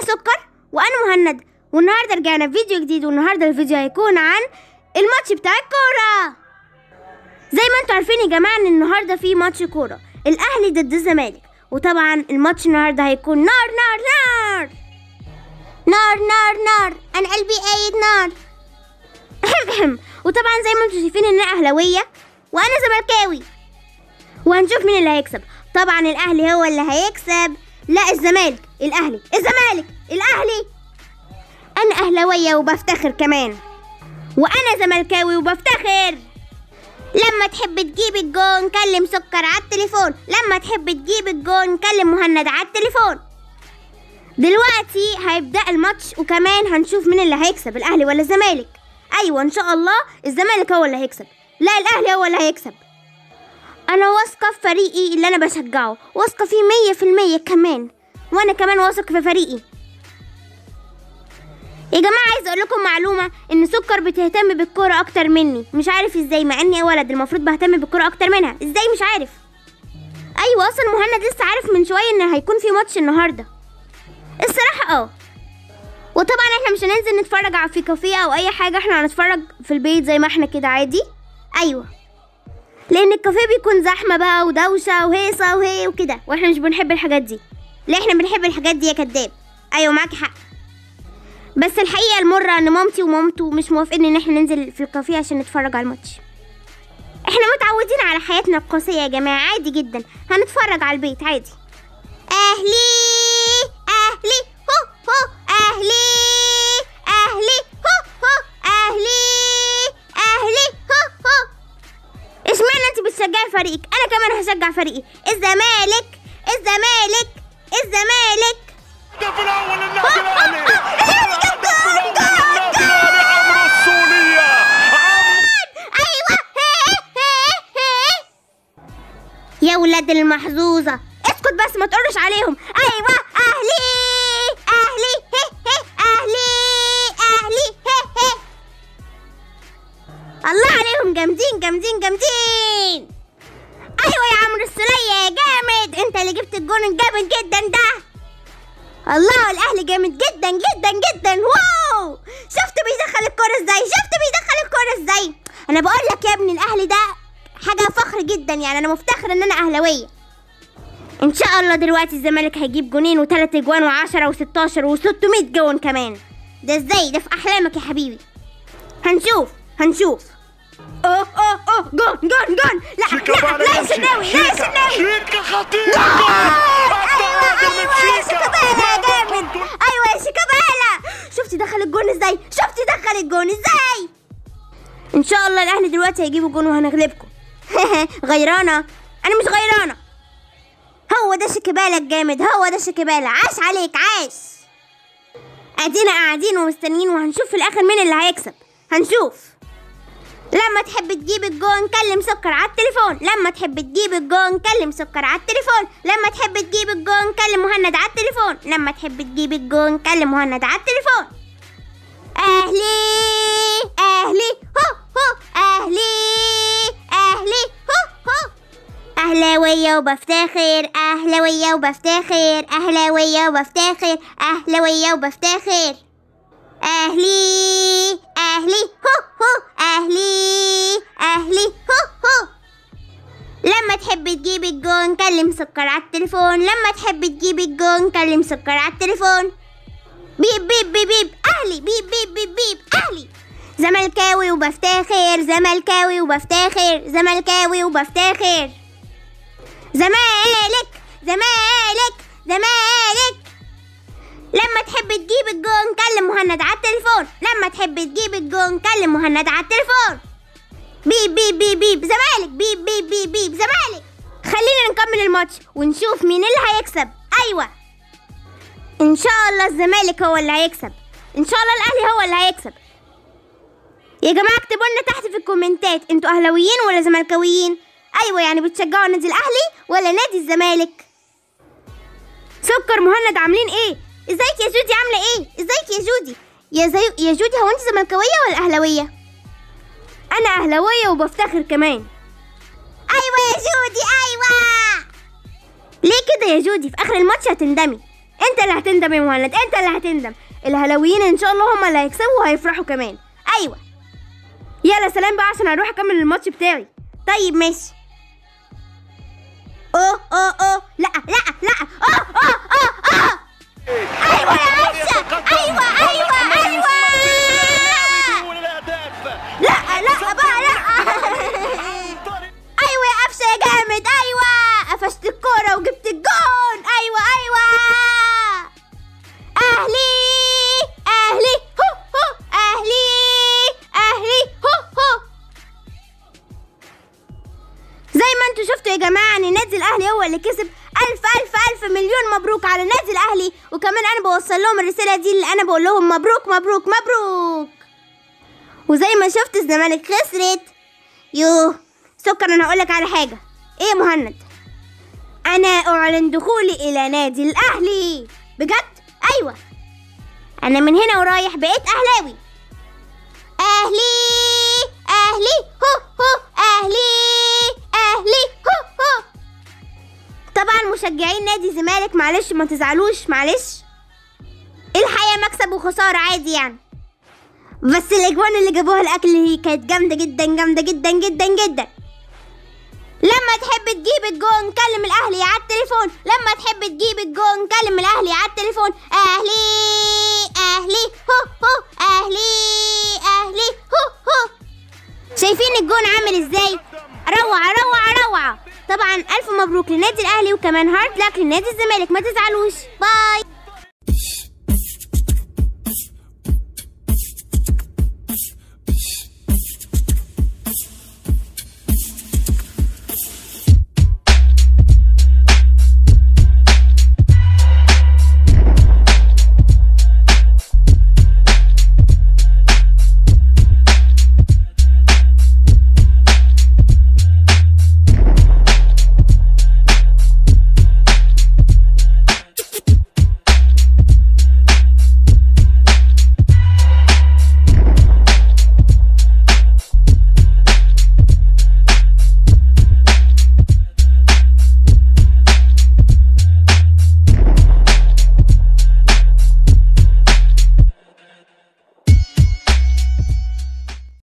سكر وانا مهند والنهارده رجعنا بفيديو جديد والنهارده الفيديو هيكون عن الماتش بتاع الكوره زي ما انتوا عارفين يا جماعه ان النهارده في ماتش كوره الاهلي ضد الزمالك وطبعا الماتش النهارده هيكون نار نار نار نار نار نار انا قلبي قايد نار وطبعا زي ما انتوا شايفين ان انا اهلاويه وانا زملكاوي وهنشوف مين اللي هيكسب طبعا الاهلي هو اللي هيكسب لا الزمالك الاهلي الزمالك الاهلي انا اهلاويه وبفتخر كمان وانا زملكاوي وبفتخر لما تحب تجيب الجون كلم سكر على التليفون لما تحب تجيب الجون كلم مهند على التليفون دلوقتي هيبدأ الماتش وكمان هنشوف مين اللي هيكسب الاهلي ولا الزمالك ايوه ان شاء الله الزمالك هو اللي هيكسب لا الاهلي هو اللي هيكسب انا واثقه في فريقي اللي انا بشجعه واثقه فيه مية في المية كمان وانا كمان واثق في فريقي يا جماعه عايز اقول لكم معلومه ان سكر بتهتم بالكوره اكتر مني مش عارف ازاي مع اني ولد المفروض بهتم بالكوره اكتر منها ازاي مش عارف ايوه اصلا مهند لسه عارف من شويه ان هيكون في ماتش النهارده الصراحه اه وطبعا احنا مش هننزل نتفرج على في كافيه او اي حاجه احنا هنتفرج في البيت زي ما احنا كده عادي ايوه لان الكافيه بيكون زحمه بقى ودوشه وهيصه وهي وكده واحنا مش بنحب الحاجات دي لا احنا بنحب الحاجات دي يا كداب ايوه معاك حق بس الحقيقه المره ان مامتي ومامته مش موافقين ان احنا ننزل في الكافيه عشان نتفرج على الماتش احنا متعودين على حياتنا القاسيه يا جماعه عادي جدا هنتفرج على البيت عادي اهلي اهلي هو هو اهلي اهلي هو هو اهلي اهلي هو هو اشمعنى انت بتشجعي فريقك انا كمان هشجع فريقي الزمالك الزمالك الزمالك الهدف الاول للنادي الاهلي الهدف الاول للنادي الاهلي عمرو السوليه عمرو ايوه هي هي هي يا ولاد المحظوظه اسكت بس ما تقرش عليهم ايوه اهلي اهلي هي هي اهلي اهلي هي هي الله عليهم جامدين جامدين جامدين ايوه يا عمرو السوليه جامد انت اللي جبت الجون الجامد جدا ده الله الاهلي جامد جدا جدا جدا واو شفت بيدخل الكرة ازاي شفت بيدخل الكرة ازاي انا بقول لك يا ابني الاهلي ده حاجة فخر جدا يعني انا مفتخر ان انا اهلاوية ان شاء الله دلوقتي الزمالك هيجيب جونين وثلاث اجوان وعشرة وستاشر وستمية جون كمان ده ازاي ده في احلامك يا حبيبي هنشوف هنشوف اوه اوه اوه جون جون جون لا شيكا لا بقى لا يا لازم شناوي لا يا شيكا شناوي شيكا خطير ايوه ايوه يا شيكابالا جامد ايوه يا شيكابالا شفتي دخل الجون ازاي شفتي دخل الجون ازاي ان شاء الله الاهلي دلوقتي هيجيبوا جون وهنغلبكم غيرانه انا مش غيرانه هو ده شيكابالا الجامد هو ده شيكابالا عاش عليك عاش ادينا قاعدين ومستنيين وهنشوف في الاخر مين اللي هيكسب هنشوف لما تحب تجيب الجون كلم سكر على التليفون لما تحب تجيب الجون كلم سكر على التليفون لما تحب تجيب الجون كلم مهند على التليفون لما تحب تجيب الجون كلم مهند على التليفون اهلي اهلي هو هو اهلي اهلي هو هو اهلاوية وبفتخر اهلاوية وبفتخر اهلاوية وبفتخر اهلاوية وبفتخر اهلي اهلي هو هو اهلي اهلي هو هو لما تحب تجيب الجون كلم سكر على التليفون لما تحب تجيب الجون كلم سكر على التليفون بيب بيب بيب بيب اهلي بيب بيب بيب بيب اهلي زملكاوي وبفتخر زملكاوي وبفتخر زملكاوي وبفتخر زمالك زمالك زمالك لما تحب تجيب الجون كلم مهند على التليفون لما تحب تجيب الجون كلم مهند على التليفون بيب بيب بيب بيب زمالك بيب بيب بيب بيب زمالك خلينا نكمل الماتش ونشوف مين اللي هيكسب ايوه ان شاء الله الزمالك هو اللي هيكسب ان شاء الله الاهلي هو اللي هيكسب يا جماعه اكتبوا لنا تحت في الكومنتات انتوا اهلاويين ولا زملكاويين ايوه يعني بتشجعوا النادي الاهلي ولا نادي الزمالك سكر مهند عاملين ايه ازيك يا جودي عامله ايه ازيك يا جودي يا زي يا جودي هو انت زملكاويه ولا اهلاويه انا اهلاويه وبفتخر كمان ايوه يا جودي ايوه ليه كده يا جودي في اخر الماتش هتندمي انت اللي هتندم يا مهند انت اللي هتندم الهلاويين ان شاء الله هم اللي هيكسبوا وهيفرحوا كمان ايوه يلا سلام بقى عشان هروح اكمل الماتش بتاعي طيب ماشي اوه اوه اوه لا لا لا اوه اوه اوه اوه ايوه يا عشا ايوه ايوه ايوه بيقول الاهداف لا لا بقى لا ايوه يا قفشه يا جامد ايوه قفشت الكوره وجبت الجون ايوه ايوه اهلي اهلي هو هو اهلي اهلي هو هو زي ما انتوا شفتوا يا جماعه ان النادي الاهلي هو اللي كسب الف الف الف مليون مبروك على النادي الاهلي وكمان انا بوصل لهم الرساله دي اللي انا بقول لهم مبروك مبروك مبروك وزي ما شفت الزمالك خسرت يوه سكر انا هقولك على حاجه ايه يا مهند انا اعلن دخولي الى نادي الاهلي بجد ايوه انا من هنا ورايح بقيت اهلاوي اهلي اهلي هو هو اهلي اهلي هو هو طبعا مشجعين نادي الزمالك معلش ما تزعلوش معلش الحياه مكسب وخساره عادي يعني بس الاجوان اللي جابوها الاكل هي كانت جامده جدا جامده جدا جدا جدا لما تحب تجيب الجون كلم الاهلي على التليفون لما تحب تجيب الجون كلم الاهلي على التليفون اهلي اهلي هو هو اهلي اهلي هو هو شايفين الجون عامل ازاي روعه روعه روعه طبعا الف مبروك للنادي الاهلي وكمان هارد لك لنادي الزمالك ما تزعلوش باي